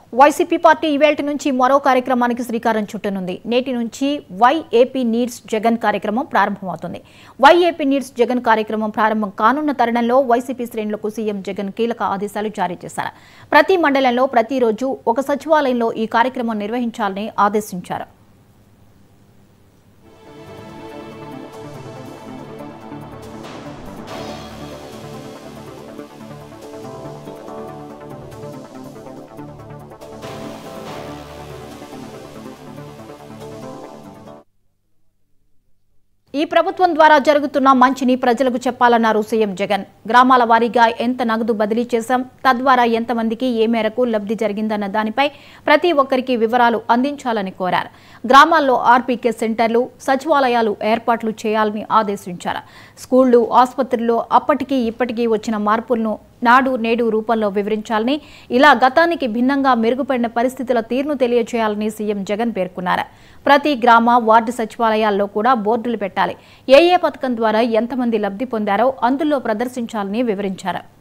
YCP party ఈవేల్టి నుంచి మరో కార్యక్రమానికి శ్రీకారం చుట్టనుంది నేటి నుంచి వై ఏపీ నీడ్స్ జగన్ కార్యక్రమం ప్రారంభమవుతుంది వై ఏపీ నీడ్స్ జగన్ కార్యక్రమం ప్రారంభం కానున్న తరుణంలో వైసీపీ శ్రేణులకు సీఎం జగన్ కీలక ఆదేశాలు జారీ చేశారు ప్రతి మండలంలో ప్రతిరోజు ఒక సచివాలయంలో ఈ కార్యక్రమం నిర్వహించాలని ఆదేశించారు ఈ ప్రభుత్వం ద్వారా జరుగుతున్న మంచిని ప్రజలకు చెప్పాలన్నారు సీఎం జగన్ గ్రామాల వారీగా ఎంత నగదు బదిలీ చేశాం తద్వారా ఎంతమందికి ఏ మేరకు లబ్ధి జరిగిందన్న దానిపై ప్రతి ఒక్కరికి వివరాలు అందించాలని కోరారు గ్రామాల్లో ఆర్పీకే సెంటర్లు సచివాలయాలు ఏర్పాట్లు చేయాలని ఆదేశించారు స్కూళ్లు ఆసుపత్రుల్లో అప్పటికి ఇప్పటికీ వచ్చిన మార్పులను నాడు నేడు రూపంలో వివరించాలని ఇలా గతానికి భిన్నంగా మెరుగుపడిన పరిస్థితుల తీరును తెలియజేయాలని సీఎం జగన్ పేర్కొన్నారు ప్రతి గ్రామ వార్డు సచివాలయాల్లో కూడా బోర్డులు పెట్టాలి ఏ ఏ పథకం ద్వారా ఎంతమంది లబ్ధి పొందారో అందులో ప్రదర్శించాలని వివరించారు